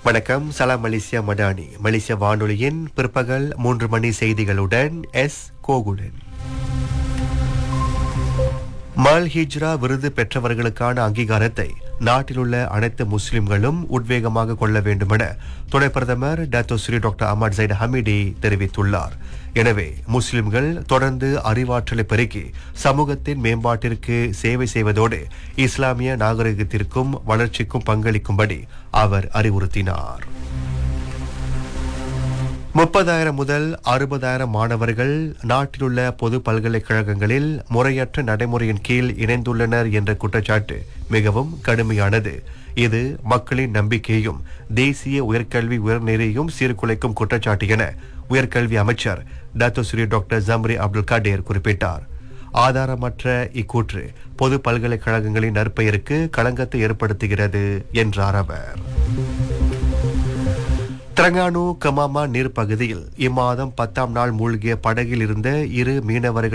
வணக்கம் சலாம் மலேசியா மடானி மலேசிய வானொலியின் பிற்பகல் மூன்று மணி செய்திகளுடன் எஸ் கோகுலன் மல் ஹிஜ்ரா விருது பெற்றவர்களுக்கான அங்கீகாரத்தை நாட்டிலுள்ள அனைத்து முஸ்லிம்களும் உத்வேகமாக கொள்ள வேண்டுமென துணை பிரதமர் doctor Sri doctor Ahmad Zahid Hamidi தெரிவித்துள்ளார் எனவே முஸ்லிம்கள் தொடர்ந்து அறிவாற்றலை பெருக்கி சமூகத்தின் மேம்பாட்டிற்கு சேவை செய்வதோடு இஸ்லாமிய நாகரிகத்திற்கும் வளர்ச்சிக்கும் பங்களிக்கும்படி அவர் அறிவுறுத்தினார் முப்பதாயிரம் முதல் அறுபதாயிரம் மாணவர்கள் நாட்டிலுள்ள பொது பல்கலைக்கழகங்களில் முறையற்ற நடைமுறையின் கீழ் இணைந்துள்ளனர் என்ற குற்றச்சாட்டு மிகவும் கடுமையானது இது மக்களின் நம்பிக்கையும் தேசிய உயர்கல்வி உயர்நெறியும் சீர்குலைக்கும் குற்றச்சாட்டு என உயர்கல்வி அமைச்சர் doctor Sri doctor Zambry Abdul Kadir குறிப்பிட்டார் ஆதாரமற்ற இக்கூற்று பொது பல்கலைக்கழகங்களின் நற்பெயருக்கு களங்கத்தை ஏற்படுத்துகிறது என்றார் அவர் திரங்கானு கமாமா நீர்ப்பகுதியில் இம்மாதம் பத்தாம் நாள் மூழ்கிய படகில் இருந்த இரு மீனவர்கள்